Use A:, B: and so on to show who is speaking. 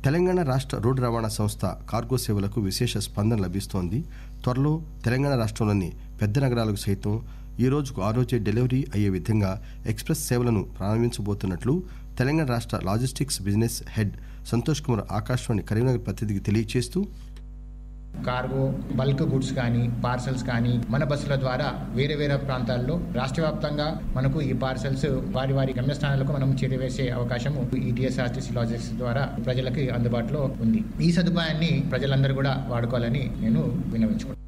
A: తెలంగాణ రాష్ట్ర రోడ్డు రవాణా సంస్థ కార్గో సేవలకు విశేష స్పందన లభిస్తోంది త్వరలో తెలంగాణ రాష్ట్రంలోని పెద్ద నగరాలకు సైతం ఈ రోజుకు ఆ రోజే డెలివరీ అయ్యే విధంగా ఎక్స్ప్రెస్ సేవలను ప్రారంభించబోతున్నట్లు తెలంగాణ రాష్ట్ర logistics business head Santosh Kumar Akashvani Karimnagar ప్రతినిధికి తెలియజేస్తూ
B: కార్గో బల్క్ గుడ్స్ కానీ పార్సల్స్ కానీ మన బస్సుల ద్వారా వేరే వేరే ప్రాంతాల్లో రాష్ట్ర వ్యాప్తంగా మనకు ఈ పార్సల్స్ వారి వారి గమ్యస్థానాలకు మనం చేరవేసే అవకాశం ఈ టీఎస్ఆర్టీసీ లాజిస్టిక్స్ ద్వారా ప్రజలకి అందుబాటులో ఉంది ఈ సదుపాయాన్ని ప్రజలందరూ కూడా వాడుకోవాలని నేను విన్నవించుకుంటున్నాను